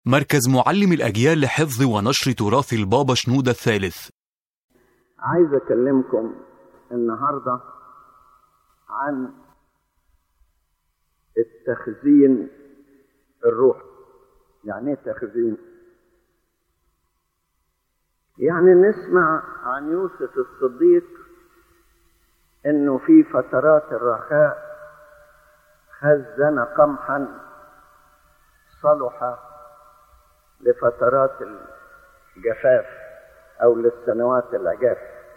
مركز معلم الأجيال لحفظ ونشر تراث البابا شنودة الثالث عايز اكلمكم النهارده عن التخزين الروحي يعني ايه تخزين يعني نسمع عن يوسف الصديق انه في فترات الرخاء خزن قمحا صلح لفترات الجفاف او للسنوات العجاف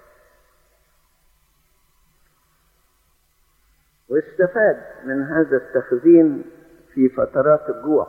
واستفاد من هذا التخزين في فترات الجوع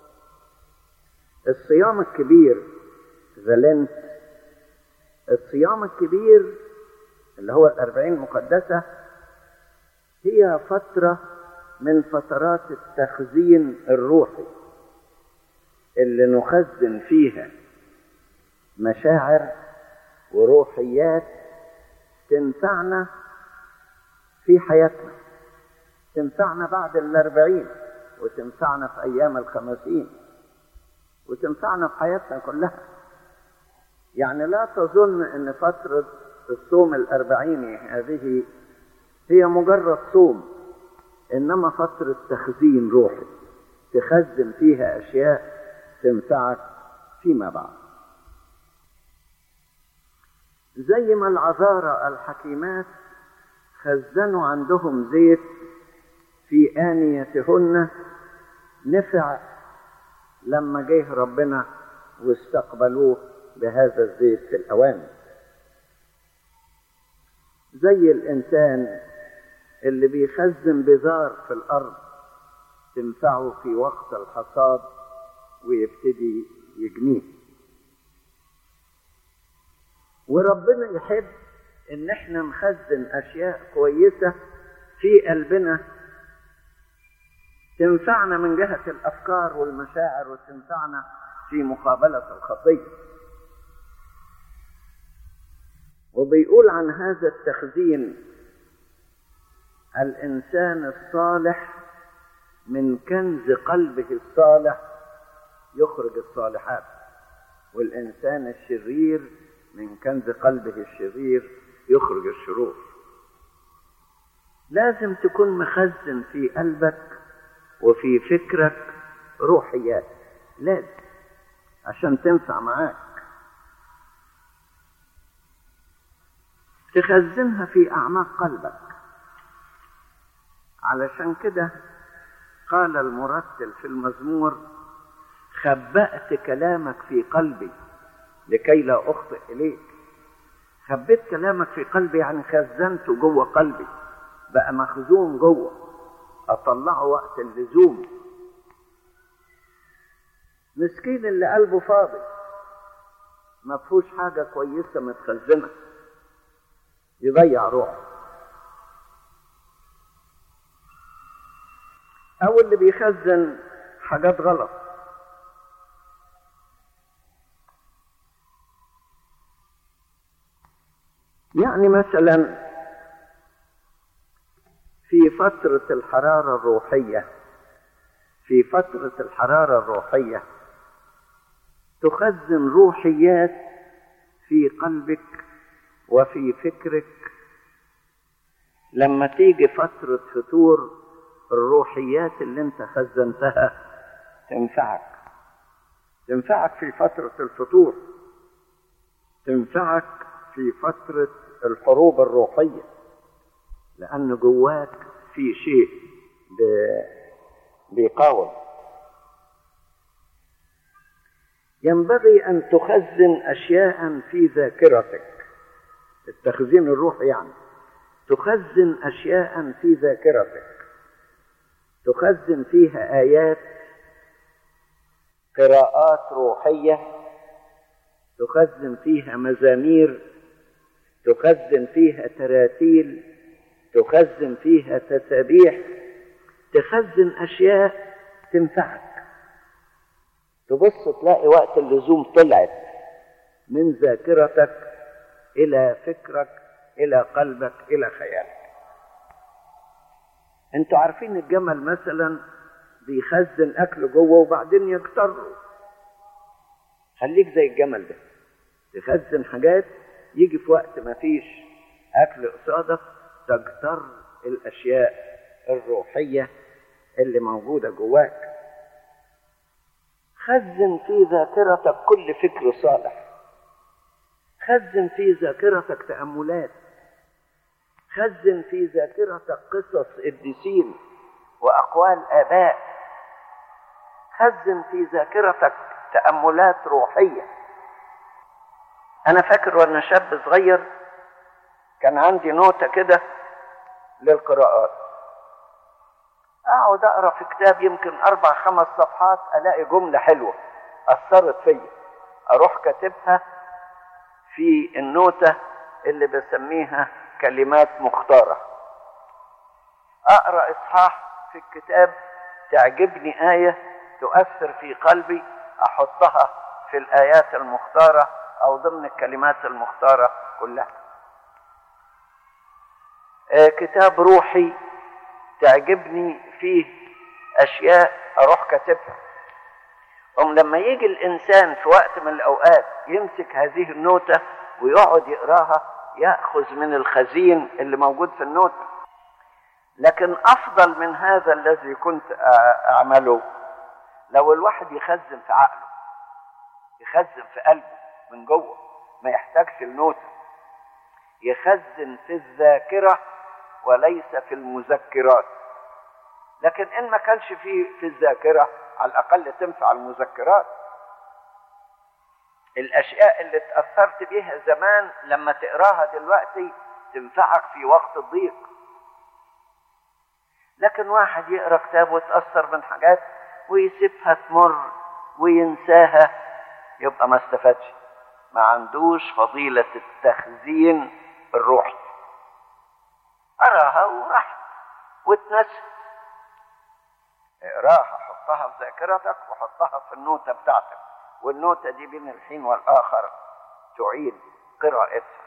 الصيام الكبير غلنت الصيام الكبير اللي هو الأربعين المقدسة هي فترة من فترات التخزين الروحي اللي نخزن فيها مشاعر وروحيات تنفعنا في حياتنا تنفعنا بعد الأربعين وتنفعنا في أيام الخمسين وتنفعنا في حياتنا كلها يعني لا تظن أن فترة الصوم الأربعيني هذه هي مجرد صوم إنما فترة تخزين روحي تخزن فيها أشياء تنفعك فيما بعد زي ما العذارى الحكيمات خزنوا عندهم زيت في آنيتهن نفع لما جه ربنا واستقبلوه بهذا الزيت في الأواني زي الإنسان اللي بيخزن بذار في الأرض تنفعه في وقت الحصاد ويبتدي يجنيه وربنا يحب ان احنا نخزن اشياء كويسه في قلبنا تنفعنا من جهه الافكار والمشاعر وتنفعنا في مقابله الخطيه وبيقول عن هذا التخزين الانسان الصالح من كنز قلبه الصالح يخرج الصالحات والانسان الشرير من كنز قلبه الشرير يخرج الشرور لازم تكون مخزن في قلبك وفي فكرك روحيات لازم عشان تنفع معاك تخزنها في اعماق قلبك علشان كده قال المرتل في المزمور خبأت كلامك في قلبي لكي لا أخطئ إليك خبيت كلامك في قلبي يعني خزنته جوه قلبي بقى مخزون جوه أطلعه وقت اللزوم مسكين اللي قلبه فاضي ما فيهوش حاجة كويسة متخزنة يضيع روحه أو اللي بيخزن حاجات غلط يعني مثلا في فترة الحرارة الروحية في فترة الحرارة الروحية تخزن روحيات في قلبك وفي فكرك لما تيجي فترة فتور الروحيات اللي انت خزنتها تنفعك تنفعك في فترة الفطور تنفعك في فترة الحروب الروحية لأن جواك في شيء بيقاوم ينبغي أن تخزن أشياء في ذاكرتك التخزين الروحي يعني تخزن أشياء في ذاكرتك تخزن فيها آيات قراءات روحية تخزن فيها مزامير تخزن فيها تراتيل تخزن فيها تسابيح تخزن أشياء تنفعك تبص تلاقي وقت اللزوم طلعت من ذاكرتك إلى فكرك إلى قلبك إلى خيالك انتوا عارفين الجمل مثلا بيخزن اكله جوه وبعدين يكتره خليك زي الجمل ده تخزن حاجات يجي في وقت ما فيش اكل قصادك تجتر الاشياء الروحيه اللي موجوده جواك خزن في ذاكرتك كل فكر صالح خزن في ذاكرتك تاملات خزن في ذاكرتك قصص قديسين واقوال اباء خزن في ذاكرتك تاملات روحيه انا فاكر وانا شاب صغير كان عندي نوتة كده للقراءات اقعد اقرا في كتاب يمكن اربع خمس صفحات الاقي جملة حلوة اثرت فيا اروح كاتبها في النوتة اللي بسميها كلمات مختارة اقرا اصحاح في الكتاب تعجبني آية تؤثر في قلبي احطها في الايات المختارة او ضمن الكلمات المختارة كلها آه كتاب روحي تعجبني فيه اشياء اروح كاتبها ام لما يجي الانسان في وقت من الاوقات يمسك هذه النوتة ويقعد يقراها ياخذ من الخزين اللي موجود في النوتة لكن افضل من هذا الذي كنت اعمله لو الواحد يخزن في عقله يخزن في قلبه من جوه ما يحتاجش النوتة يخزن في الذاكرة وليس في المذكرات لكن ان ما كانش في في الذاكرة على الاقل تنفع المذكرات الاشياء اللي اتأثرت بيها زمان لما تقراها دلوقتي تنفعك في وقت الضيق لكن واحد يقرا كتاب ويتأثر من حاجات ويسيبها تمر وينساها يبقى ما استفادش ما عندوش فضيلة التخزين الروحي قراها وراح واتنسى اقراها حطها في ذاكرتك وحطها في النوتة بتاعتك والنوتة دي بين الحين والآخر تعيد قراءتها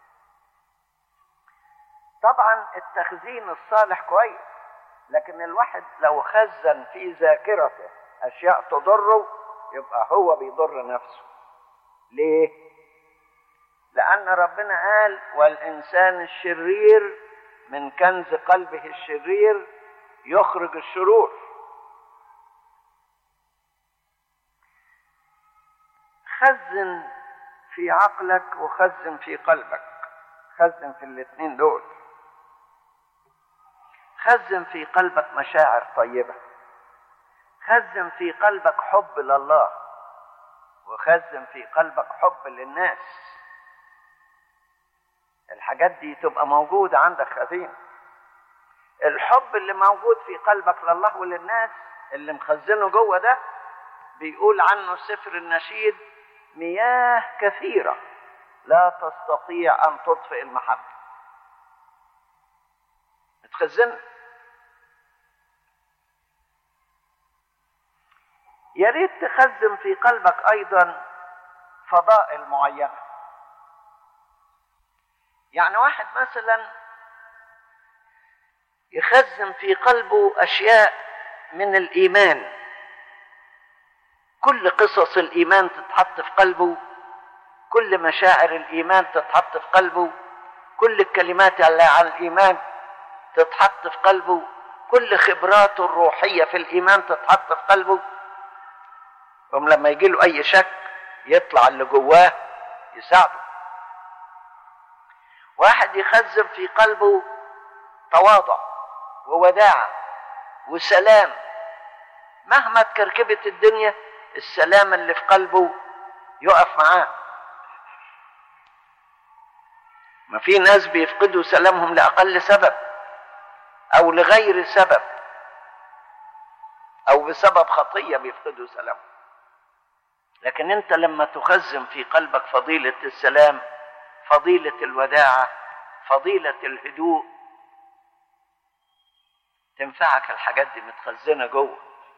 طبعا التخزين الصالح كويس لكن الواحد لو خزن في ذاكرته أشياء تضره يبقى هو بيضر نفسه ليه لان ربنا قال والانسان الشرير من كنز قلبه الشرير يخرج الشرور خزن في عقلك وخزن في قلبك خزن في الاثنين دول خزن في قلبك مشاعر طيبه خزن في قلبك حب لله وخزن في قلبك حب للناس الحاجات دي تبقى موجودة عندك خزين الحب اللي موجود في قلبك لله وللناس اللي مخزنه جوه ده بيقول عنه سفر النشيد مياه كثيرة لا تستطيع أن تطفئ المحبة متخزنه يا ريت تخزن في قلبك ايضا فضائل معينه يعني واحد مثلا يخزن في قلبه اشياء من الايمان كل قصص الايمان تتحط في قلبه كل مشاعر الايمان تتحط في قلبه كل الكلمات اللي عن الايمان تتحط في قلبه كل خبراته الروحيه في الايمان تتحط في قلبه هم لما يجي له اي شك يطلع اللي جواه يساعده واحد يخزن في قلبه تواضع ووداعة وسلام مهما تكركبت الدنيا السلام اللي في قلبه يقف معاه ما في ناس بيفقدوا سلامهم لأقل سبب أو لغير سبب أو بسبب خطية بيفقدوا سلامهم لكن انت لما تخزن في قلبك فضيلة السلام فضيلة الوداعة فضيلة الهدوء تنفعك الحاجات دي متخزنة جوه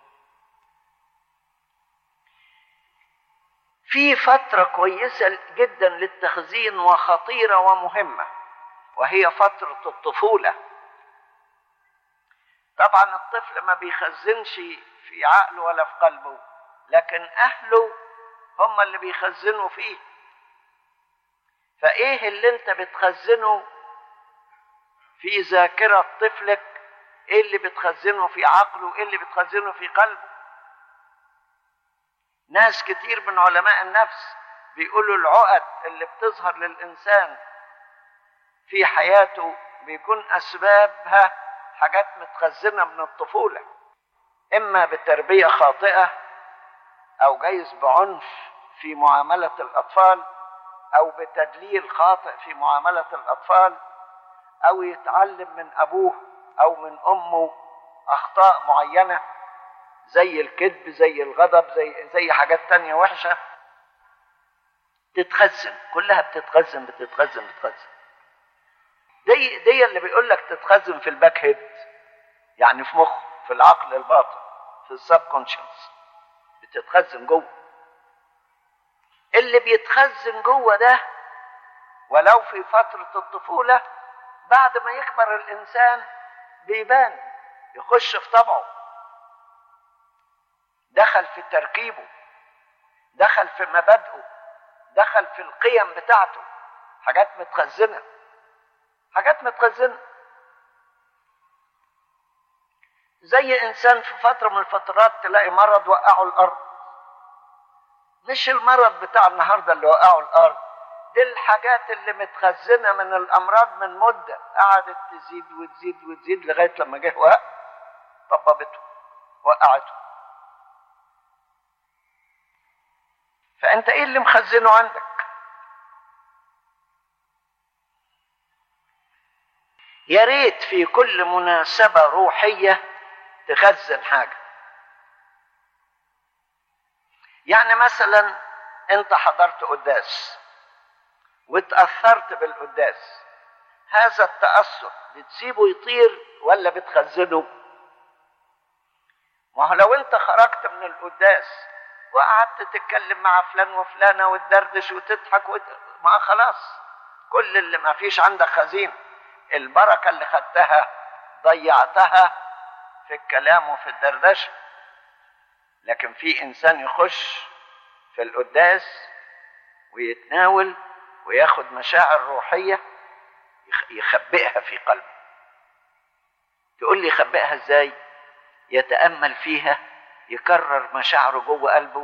في فترة كويسة جدا للتخزين وخطيرة ومهمة وهي فترة الطفولة طبعا الطفل ما بيخزنش في عقله ولا في قلبه لكن أهله هم اللي بيخزنوا فيه فايه اللي انت بتخزنه في ذاكرة طفلك ايه اللي بتخزنه في عقله ايه اللي بتخزنه في قلبه ناس كتير من علماء النفس بيقولوا العقد اللي بتظهر للإنسان في حياته بيكون أسبابها حاجات متخزنة من الطفولة إما بتربية خاطئة أو جايز بعنف في معاملة الأطفال أو بتدليل خاطئ في معاملة الأطفال أو يتعلم من أبوه أو من أمه أخطاء معينة زي الكذب زي الغضب زي زي حاجات تانية وحشة تتخزن كلها بتتخزن بتتخزن بتتخزن دي دي اللي بيقول لك تتخزن في الباك هيد يعني في مخ في العقل الباطن في السب كونشنس بتتخزن جوه اللي بيتخزن جوه ده ولو في فترة الطفولة بعد ما يكبر الإنسان بيبان يخش في طبعه دخل في تركيبه دخل في مبادئه دخل في القيم بتاعته حاجات متخزنه حاجات متخزنه زي انسان في فتره من الفترات تلاقي مرض وقعه الارض مش المرض بتاع النهارده اللي وقعه الارض دي الحاجات اللي متخزنه من الامراض من مده قعدت تزيد وتزيد وتزيد لغايه لما جه وقع طببته وقعته فانت ايه اللي مخزنه عندك يا ريت في كل مناسبة روحية تخزن حاجة يعني مثلا انت حضرت قداس واتأثرت بالقداس هذا التأثر بتسيبه يطير ولا بتخزنه ما هو لو انت خرجت من القداس وقعدت تتكلم مع فلان وفلانة وتدردش وتضحك وت... ما خلاص كل اللي ما فيش عندك خزين البركة اللي خدتها ضيعتها في الكلام وفي الدردشة لكن في إنسان يخش في القداس ويتناول وياخد مشاعر روحية يخبئها في قلبه تقول لي يخبئها ازاي يتأمل فيها يكرر مشاعره جوه قلبه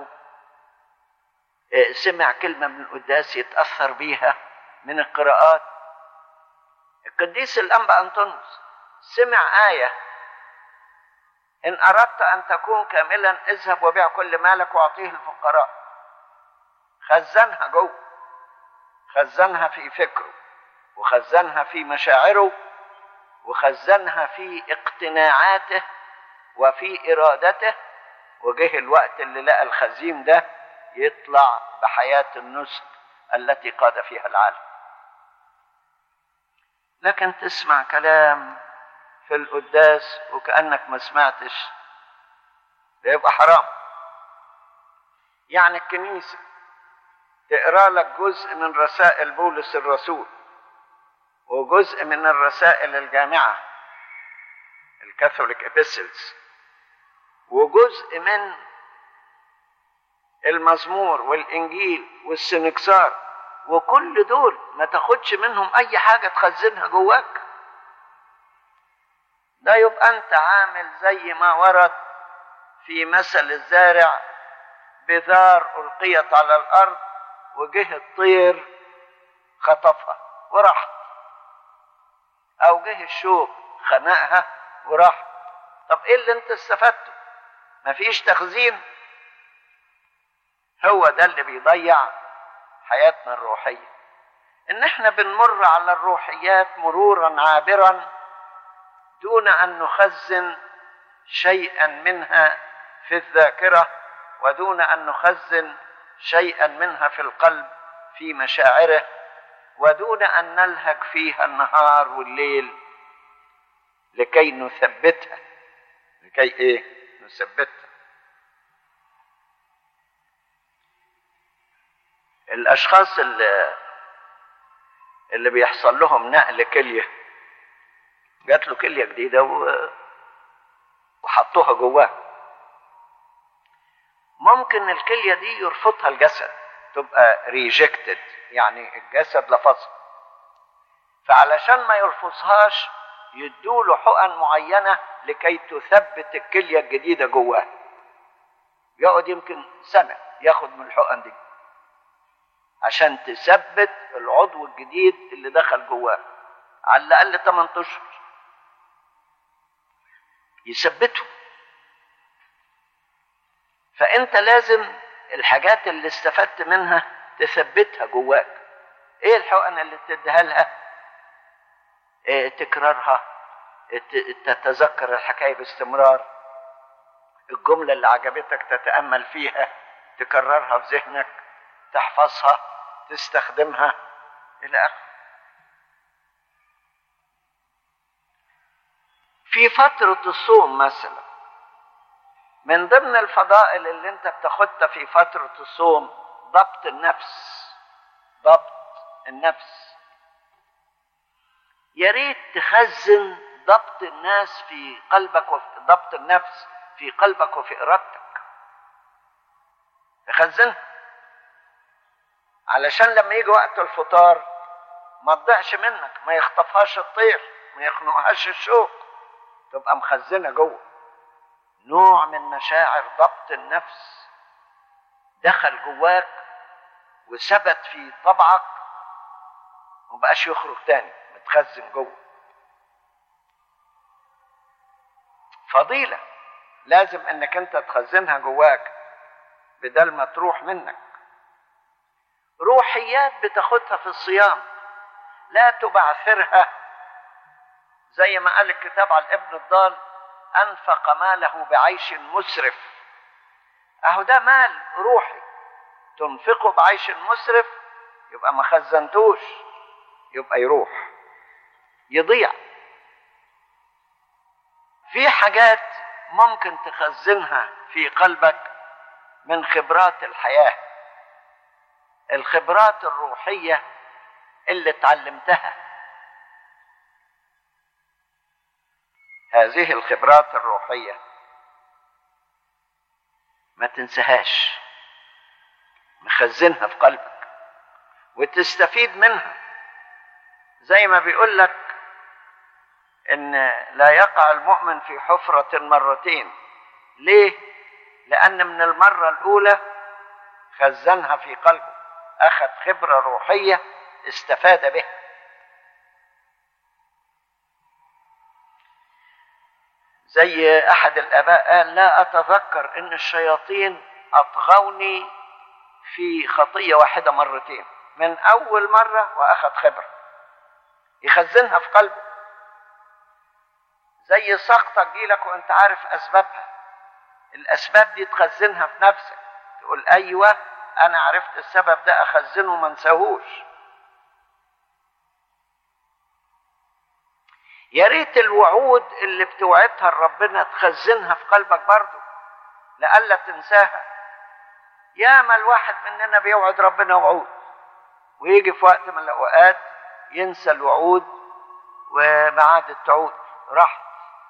سمع كلمة من القداس يتأثر بيها من القراءات القديس الأنبا أنطونيوس سمع آية إن أردت أن تكون كاملا اذهب وبيع كل مالك وأعطيه الفقراء خزنها جوه خزنها في فكره وخزنها في مشاعره وخزنها في اقتناعاته وفي إرادته وجه الوقت اللي لقى الخزين ده يطلع بحياة النسك التي قاد فيها العالم لكن تسمع كلام في القداس وكأنك ما سمعتش ده يبقى حرام يعني الكنيسة تقرا لك جزء من رسائل بولس الرسول وجزء من الرسائل الجامعة الكاثوليك ابيسلز وجزء من المزمور والانجيل والسنكسار وكل دول ما تاخدش منهم اي حاجه تخزنها جواك ده يبقى انت عامل زي ما ورد في مثل الزارع بذار القيت على الارض وجه الطير خطفها وراح او جه الشوك خنقها وراح طب ايه اللي انت استفدته مفيش تخزين هو ده اللي بيضيع حياتنا الروحية ان احنا بنمر على الروحيات مرورا عابرا دون ان نخزن شيئا منها في الذاكرة ودون ان نخزن شيئا منها في القلب في مشاعره ودون ان نلهج فيها النهار والليل لكي نثبتها لكي ايه نثبتها الاشخاص اللي اللي بيحصل لهم نقل كليه جات له كليه جديده و... وحطوها جواه ممكن الكليه دي يرفضها الجسد تبقى ريجكتد يعني الجسد لفظها فعلشان ما يرفضهاش يدوله حقن معينه لكي تثبت الكليه الجديده جواه يقعد يمكن سنه ياخد من الحقن دي عشان تثبت العضو الجديد اللي دخل جواه على الاقل 8 اشهر يثبته فانت لازم الحاجات اللي استفدت منها تثبتها جواك ايه الحقن اللي تديها لها إيه تكرارها تتذكر الحكايه باستمرار الجمله اللي عجبتك تتامل فيها تكررها في ذهنك تحفظها تستخدمها الى اخره في فتره الصوم مثلا من ضمن الفضائل اللي انت بتاخدها في فتره الصوم ضبط النفس ضبط النفس يا ريت تخزن ضبط الناس في قلبك وفي ضبط النفس في قلبك وفي ارادتك تخزنها علشان لما يجي وقت الفطار ما تضيعش منك ما يخطفهاش الطير ما يخنقهاش الشوق تبقى مخزنه جوه نوع من مشاعر ضبط النفس دخل جواك وثبت في طبعك ومبقاش يخرج تاني متخزن جوه فضيلة لازم انك انت تخزنها جواك بدل ما تروح منك روحيات بتاخدها في الصيام لا تبعثرها زي ما قال الكتاب على الابن الضال انفق ماله بعيش مسرف اهو ده مال روحي تنفقه بعيش مسرف يبقى ما خزنتوش يبقى يروح يضيع في حاجات ممكن تخزنها في قلبك من خبرات الحياه الخبرات الروحيه اللي اتعلمتها هذه الخبرات الروحيه ما تنساهاش مخزنها في قلبك وتستفيد منها زي ما بيقول لك ان لا يقع المؤمن في حفرة مرتين ليه لان من المرة الاولى خزنها في قلبه اخذ خبرة روحية استفاد بها زي احد الاباء قال لا اتذكر ان الشياطين اطغوني في خطيه واحده مرتين من اول مره واخذ خبره يخزنها في قلبه زي سقطه تجيلك وانت عارف اسبابها الاسباب دي تخزنها في نفسك تقول ايوه انا عرفت السبب ده اخزنه ما انساهوش يا ريت الوعود اللي بتوعدها لربنا تخزنها في قلبك برضه لئلا تنساها ياما الواحد مننا بيوعد ربنا وعود ويجي في وقت من الاوقات ينسى الوعود وما عادت تعود راحت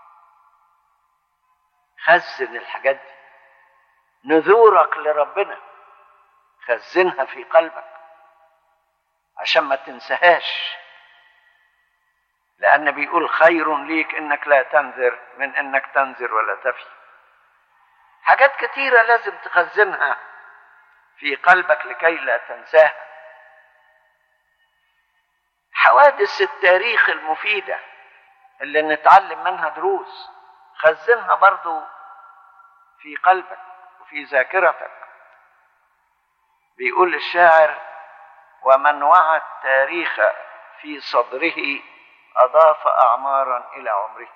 خزن الحاجات دي نذورك لربنا خزنها في قلبك عشان ما تنساهاش لأن بيقول خير ليك إنك لا تنذر من إنك تنذر ولا تفي حاجات كتيرة لازم تخزنها في قلبك لكي لا تنساها حوادث التاريخ المفيدة اللي نتعلم منها دروس خزنها برضو في قلبك وفي ذاكرتك بيقول الشاعر ومن وعى التاريخ في صدره أضاف أعمارا إلى عمره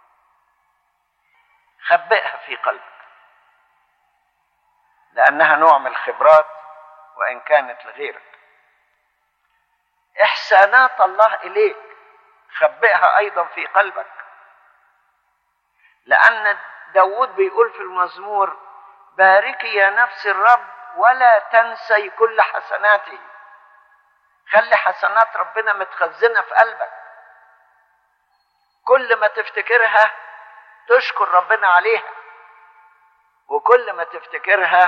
خبئها في قلبك لأنها نوع من الخبرات وإن كانت لغيرك إحسانات الله إليك خبئها أيضا في قلبك لأن داود بيقول في المزمور باركي يا نفس الرب ولا تنسي كل حسناته خلي حسنات ربنا متخزنة في قلبك كل ما تفتكرها تشكر ربنا عليها وكل ما تفتكرها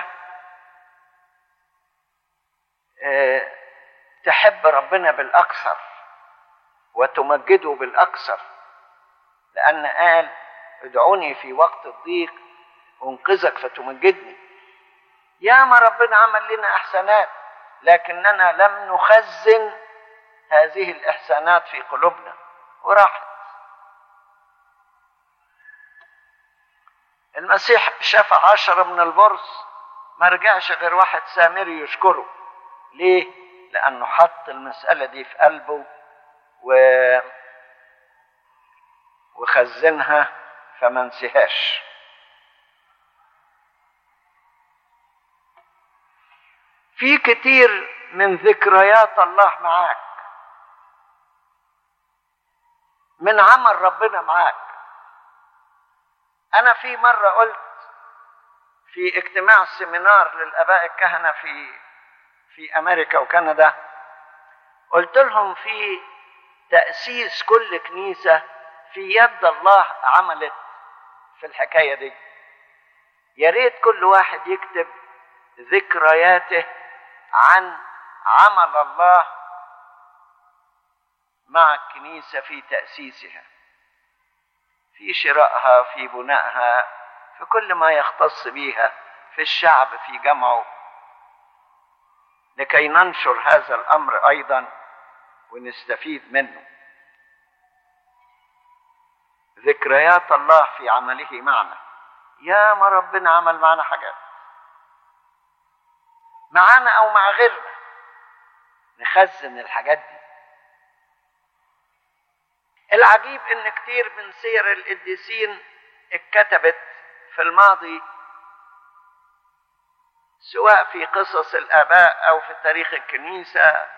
آه، تحب ربنا بالأكثر وتمجده بالأكثر لأن قال ادعوني في وقت الضيق أنقذك فتمجدني يا ما ربنا عمل لنا إحسانات لكننا لم نخزن هذه الإحسانات في قلوبنا وراحت المسيح شفع عشرة من البرص ما رجعش غير واحد سامري يشكره ليه؟ لأنه حط المسألة دي في قلبه و... وخزنها فما نسيهاش في كتير من ذكريات الله معاك من عمل ربنا معاك انا في مره قلت في اجتماع سيمينار للاباء الكهنه في في امريكا وكندا قلت لهم في تاسيس كل كنيسه في يد الله عملت في الحكايه دي يا ريت كل واحد يكتب ذكرياته عن عمل الله مع الكنيسه في تاسيسها في شرائها في بنائها في كل ما يختص بها في الشعب في جمعه لكي ننشر هذا الامر ايضا ونستفيد منه ذكريات الله في عمله معنا يا ما ربنا عمل معنا حاجات معانا او مع غيرنا نخزن الحاجات دي العجيب ان كتير من سير القديسين اتكتبت في الماضي سواء في قصص الاباء او في تاريخ الكنيسه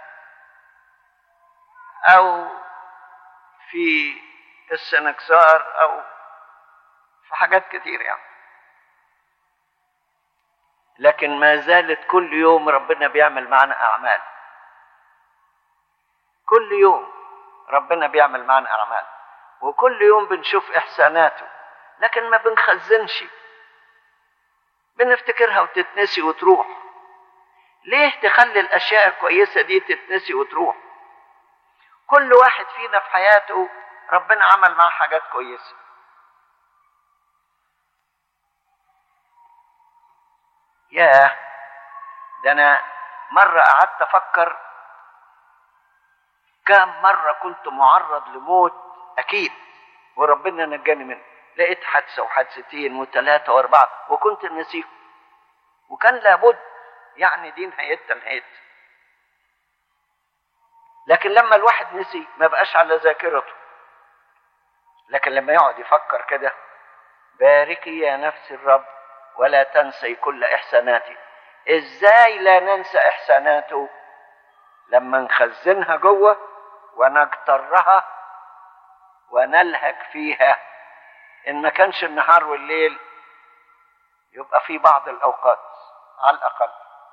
او في السنكسار او في حاجات كتير يعني لكن ما زالت كل يوم ربنا بيعمل معنا اعمال كل يوم ربنا بيعمل معنا اعمال وكل يوم بنشوف احساناته لكن ما بنخزنش بنفتكرها وتتنسي وتروح ليه تخلي الاشياء الكويسه دي تتنسي وتروح كل واحد فينا في حياته ربنا عمل معاه حاجات كويسه ياه ده انا مره قعدت افكر كم مره كنت معرض لموت اكيد وربنا نجاني منه لقيت حادثه وحادثتين وثلاثه واربعه وكنت نسيهم وكان لابد يعني دي نهايتها نهايتها لكن لما الواحد نسي ما بقاش على ذاكرته لكن لما يقعد يفكر كده باركي يا نفس الرب ولا تنسي كل احساناتي ازاي لا ننسى احساناته لما نخزنها جوه ونجترها ونلهك فيها ان ما كانش النهار والليل يبقى في بعض الاوقات على الاقل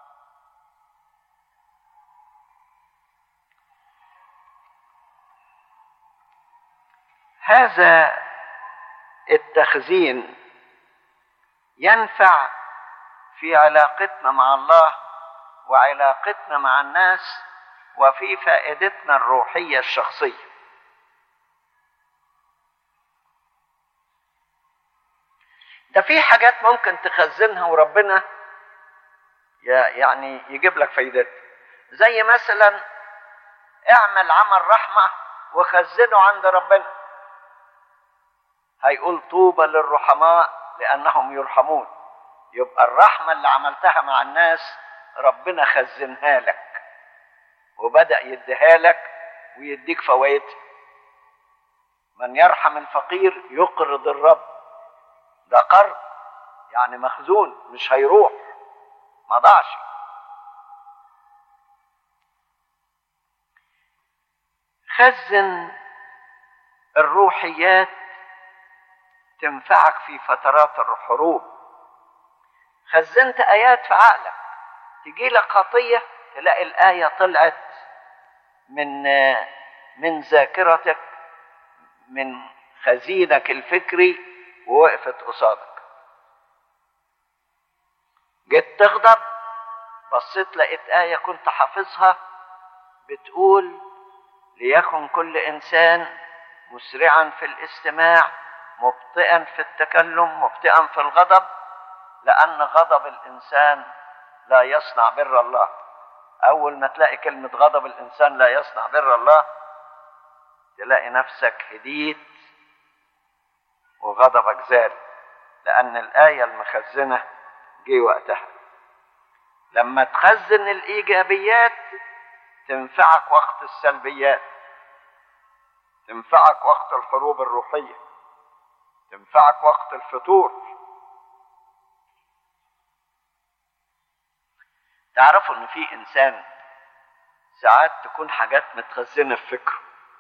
هذا التخزين ينفع في علاقتنا مع الله وعلاقتنا مع الناس وفي فائدتنا الروحيه الشخصيه ده في حاجات ممكن تخزنها وربنا يعني يجيب لك فايدتها زي مثلا اعمل عمل رحمه وخزنه عند ربنا هيقول طوبى للرحماء لانهم يرحمون يبقى الرحمه اللي عملتها مع الناس ربنا خزنها لك وبدا يديها لك ويديك فوائد من يرحم الفقير يقرض الرب ده قرض يعني مخزون مش هيروح ما ضاعش خزن الروحيات تنفعك في فترات الحروب خزنت ايات في عقلك تجي لك خطيه تلاقي الايه طلعت من من ذاكرتك من خزينك الفكري ووقفت قصادك جيت تغضب بصيت لقيت آية كنت حافظها بتقول ليكن كل إنسان مسرعا في الاستماع مبطئا في التكلم مبطئا في الغضب لأن غضب الإنسان لا يصنع بر الله أول ما تلاقي كلمة غضب الإنسان لا يصنع بر الله تلاقي نفسك هديت وغضبك زال لأن الآية المخزنة جه وقتها لما تخزن الإيجابيات تنفعك وقت السلبيات تنفعك وقت الحروب الروحية تنفعك وقت الفتور تعرفوا ان في انسان ساعات تكون حاجات متخزنه في فكره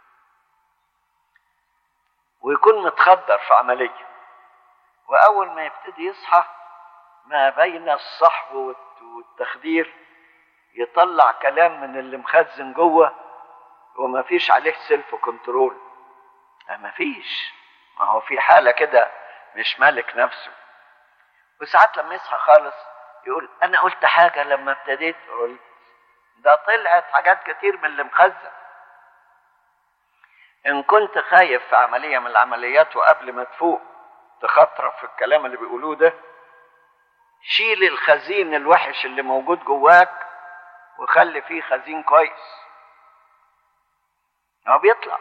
ويكون متخدر في عمليه واول ما يبتدي يصحى ما بين الصحو والتخدير يطلع كلام من اللي مخزن جوه وما فيش عليه سيلف كنترول ما فيش ما هو في حاله كده مش مالك نفسه وساعات لما يصحى خالص يقول انا قلت حاجه لما ابتديت قلت ده طلعت حاجات كتير من اللي مخزن ان كنت خايف في عمليه من العمليات وقبل ما تفوق تخطرف في الكلام اللي بيقولوه ده شيل الخزين الوحش اللي موجود جواك وخلي فيه خزين كويس هو بيطلع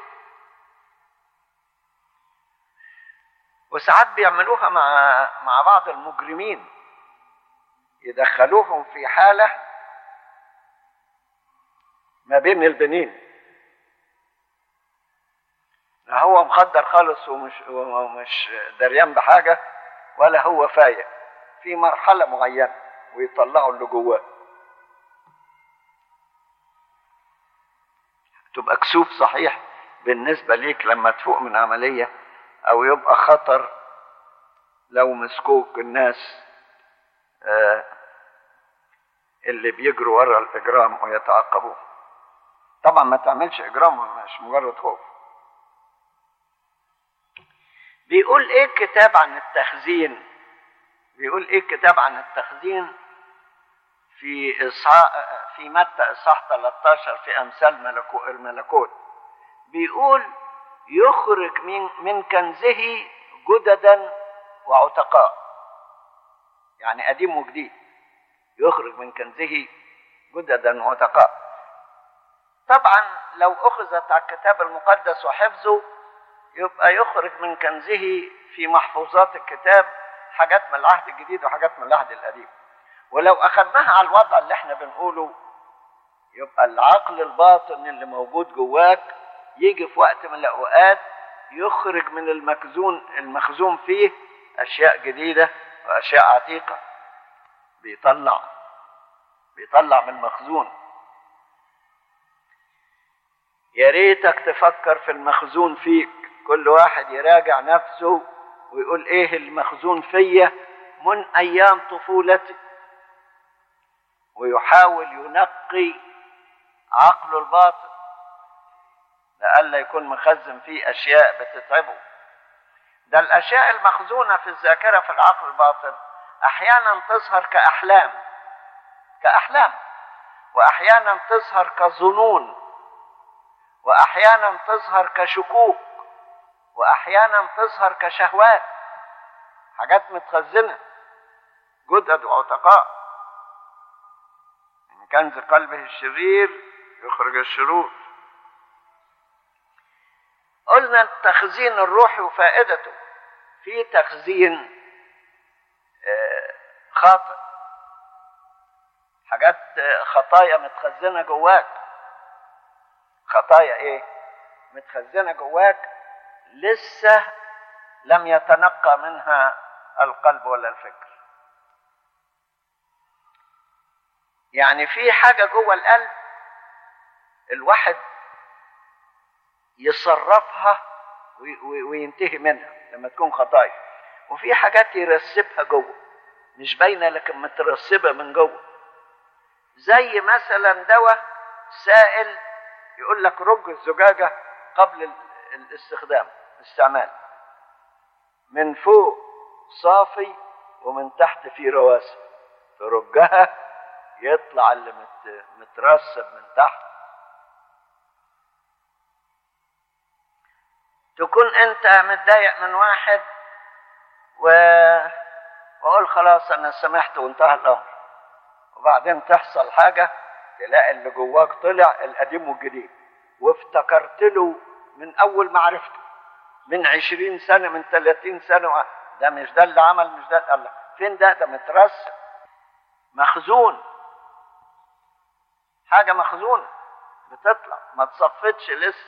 وساعات بيعملوها مع مع بعض المجرمين يدخلوهم في حالة ما بين البنين لا هو مخدر خالص ومش ومش دريان بحاجة ولا هو فايق في مرحلة معينة ويطلعوا اللي جواه تبقى كسوف صحيح بالنسبة ليك لما تفوق من عملية أو يبقى خطر لو مسكوك الناس آه اللي بيجروا ورا الإجرام ويتعاقبوه طبعا ما تعملش إجرام مش مجرد خوف بيقول إيه الكتاب عن التخزين بيقول إيه الكتاب عن التخزين في إصحاح في متى إصحاح 13 في أمثال ملكو الملكوت بيقول يخرج من من كنزه جددا وعتقاء يعني قديم وجديد يخرج من كنزه جددا وعتقاء طبعا لو أخذت على الكتاب المقدس وحفظه يبقى يخرج من كنزه في محفوظات الكتاب حاجات من العهد الجديد وحاجات من العهد القديم ولو أخذناها على الوضع اللي احنا بنقوله يبقى العقل الباطن اللي موجود جواك يجي في وقت من الأوقات يخرج من المخزون المخزون فيه أشياء جديدة وأشياء عتيقة بيطلع بيطلع من المخزون يا ريتك تفكر في المخزون فيك كل واحد يراجع نفسه ويقول ايه المخزون فيا من ايام طفولتي ويحاول ينقي عقله الباطن لئلا يكون مخزن فيه اشياء بتتعبه ده الاشياء المخزونه في الذاكره في العقل الباطن احيانا تظهر كاحلام كاحلام واحيانا تظهر كظنون واحيانا تظهر كشكوك واحيانا تظهر كشهوات حاجات متخزنه جدد وعتقاء من كنز قلبه الشرير يخرج الشرور قلنا التخزين الروحي وفائدته في تخزين خاطئ حاجات خطايا متخزنه جواك خطايا ايه متخزنه جواك لسه لم يتنقى منها القلب ولا الفكر يعني في حاجه جوه القلب الواحد يصرفها وينتهي منها لما تكون خطايا وفي حاجات يرسبها جوه مش باينه لكن مترسبه من جوه زي مثلا دواء سائل يقول لك رج الزجاجه قبل الاستخدام استعمال من فوق صافي ومن تحت فيه رواسب ترجها يطلع اللي مت... مترسب من تحت تكون انت متضايق من واحد و... واقول خلاص انا سمحت وانتهى الامر وبعدين تحصل حاجه تلاقي اللي جواك طلع القديم والجديد وافتكرت له من اول ما عرفته من عشرين سنه من ثلاثين سنه ده مش ده اللي عمل مش ده الله فين ده ده مترسب مخزون حاجه مخزونه بتطلع ما تصفتش لسه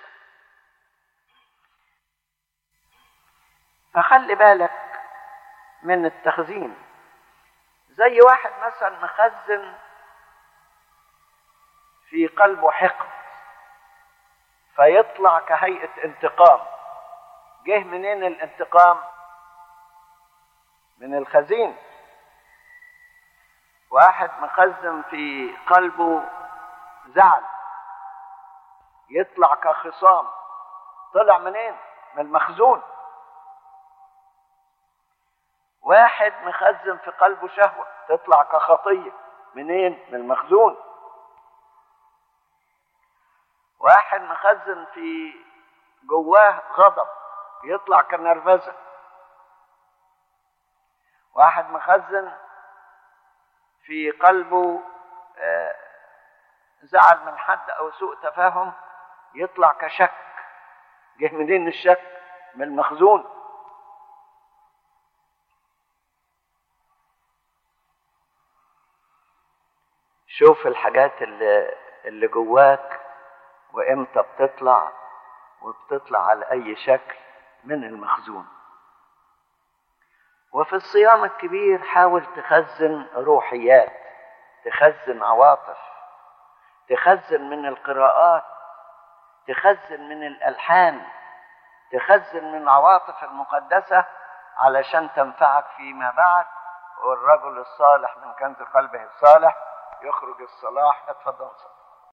فخلي بالك من التخزين زي واحد مثلا مخزن في قلبه حقد فيطلع كهيئة انتقام جه منين الانتقام من الخزين واحد مخزن في قلبه زعل يطلع كخصام طلع منين من المخزون واحد مخزن في قلبه شهوة تطلع كخطية منين من المخزون واحد مخزن في جواه غضب يطلع كنرفزة واحد مخزن في قلبه زعل من حد او سوء تفاهم يطلع كشك جه منين الشك من المخزون شوف الحاجات اللي, اللي جواك وامتى بتطلع وبتطلع على اي شكل من المخزون وفي الصيام الكبير حاول تخزن روحيات تخزن عواطف تخزن من القراءات تخزن من الالحان تخزن من العواطف المقدسه علشان تنفعك فيما بعد والرجل الصالح من كنز قلبه الصالح يخرج الصلاح اتفضل صلاح